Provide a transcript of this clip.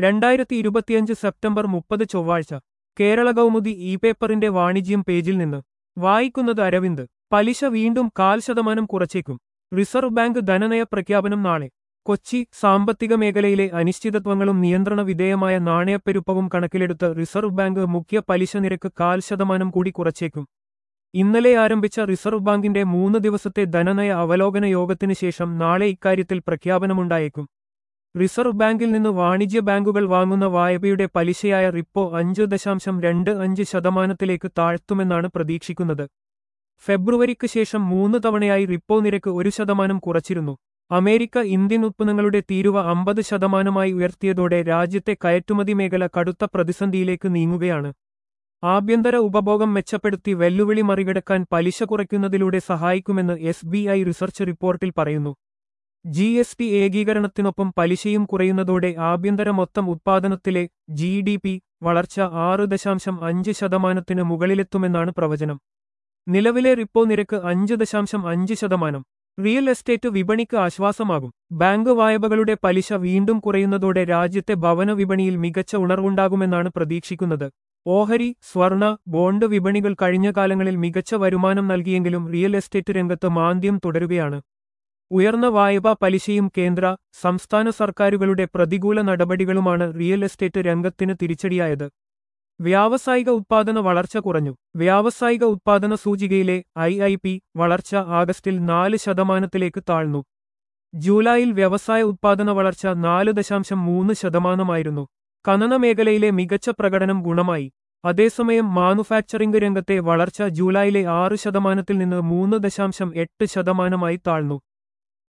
രണ്ടായിരത്തി ഇരുപത്തിയഞ്ച് സെപ്റ്റംബർ മുപ്പത് ചൊവ്വാഴ്ച കേരള കൗമുദി ഇ പേപ്പറിന്റെ വാണിജ്യം പേജിൽ നിന്ന് വായിക്കുന്നത് അരവിന്ദ് പലിശ വീണ്ടും കാൽ ശതമാനം കുറച്ചേക്കും റിസർവ് ബാങ്ക് ധനനയ പ്രഖ്യാപനം നാളെ കൊച്ചി സാമ്പത്തിക മേഖലയിലെ അനിശ്ചിതത്വങ്ങളും നിയന്ത്രണ വിധേയമായ നാണയപ്പെരുപ്പവും കണക്കിലെടുത്ത് റിസർവ് ബാങ്ക് മുഖ്യ പലിശ നിരക്ക് കാൽ ശതമാനം കൂടി കുറച്ചേക്കും ഇന്നലെ ആരംഭിച്ച റിസർവ് ബാങ്കിന്റെ മൂന്ന് ദിവസത്തെ ധനനയ അവലോകന യോഗത്തിന് ശേഷം നാളെ ഇക്കാര്യത്തിൽ പ്രഖ്യാപനമുണ്ടായേക്കും റിസർവ് ബാങ്കിൽ നിന്ന് വാണിജ്യ ബാങ്കുകൾ വാങ്ങുന്ന വായ്പയുടെ പലിശയായ റിപ്പോ അഞ്ച് ദശാംശം രണ്ട് അഞ്ച് ശതമാനത്തിലേക്ക് താഴ്ത്തുമെന്നാണ് പ്രതീക്ഷിക്കുന്നത് ഫെബ്രുവരിക്ക് ശേഷം മൂന്ന് തവണയായി റിപ്പോ നിരക്ക് ഒരു ശതമാനം കുറച്ചിരുന്നു അമേരിക്ക ഇന്ത്യൻ ഉത്പന്നങ്ങളുടെ തീരുവ അമ്പത് ശതമാനമായി ഉയർത്തിയതോടെ രാജ്യത്തെ കയറ്റുമതി മേഖല കടുത്ത പ്രതിസന്ധിയിലേക്ക് നീങ്ങുകയാണ് ആഭ്യന്തര ഉപഭോഗം മെച്ചപ്പെടുത്തി വെല്ലുവിളി മറികടക്കാൻ പലിശ കുറയ്ക്കുന്നതിലൂടെ സഹായിക്കുമെന്ന് എസ് ബി ഐ റിസർച്ച് റിപ്പോർട്ടിൽ പറയുന്നു ജി എസ് ടി ഏകീകരണത്തിനൊപ്പം പലിശയും കുറയുന്നതോടെ ആഭ്യന്തര മൊത്തം ഉത്പാദനത്തിലെ ജി ഡി പി വളർച്ച ആറ് ദശാംശം അഞ്ച് ശതമാനത്തിന് മുകളിലെത്തുമെന്നാണ് പ്രവചനം നിലവിലെ റിപ്പോ നിരക്ക് അഞ്ച് ദശാംശം അഞ്ച് ശതമാനം റിയൽ എസ്റ്റേറ്റ് വിപണിക്ക് ആശ്വാസമാകും ബാങ്ക് വായ്പകളുടെ പലിശ വീണ്ടും കുറയുന്നതോടെ രാജ്യത്തെ ഭവന വിപണിയിൽ മികച്ച ഉണർവുണ്ടാകുമെന്നാണ് പ്രതീക്ഷിക്കുന്നത് ഓഹരി സ്വർണ ബോണ്ട് വിപണികൾ കഴിഞ്ഞ കാലങ്ങളിൽ മികച്ച വരുമാനം നൽകിയെങ്കിലും റിയൽ എസ്റ്റേറ്റ് രംഗത്ത് മാന്ദ്യം തുടരുകയാണ് ഉയർന്ന വായ്പാ പലിശയും കേന്ദ്ര സംസ്ഥാന സർക്കാരുകളുടെ പ്രതികൂല നടപടികളുമാണ് റിയൽ എസ്റ്റേറ്റ് രംഗത്തിന് തിരിച്ചടിയായത് വ്യാവസായിക ഉത്പാദന വളർച്ച കുറഞ്ഞു വ്യാവസായിക ഉത്പാദന സൂചികയിലെ ഐ ഐ പി വളർച്ച ആഗസ്റ്റിൽ നാല് ശതമാനത്തിലേക്ക് താഴ്ന്നു ജൂലൈയിൽ വ്യവസായ ഉത്പാദന വളർച്ച നാല് ദശാംശം മൂന്ന് ശതമാനമായിരുന്നു ഖനന മേഖലയിലെ മികച്ച പ്രകടനം ഗുണമായി അതേസമയം മാനുഫാക്ചറിംഗ് രംഗത്തെ വളർച്ച ജൂലൈയിലെ ആറ് ശതമാനത്തിൽ നിന്ന് മൂന്ന് ദശാംശം എട്ട് ശതമാനമായി താഴ്ന്നു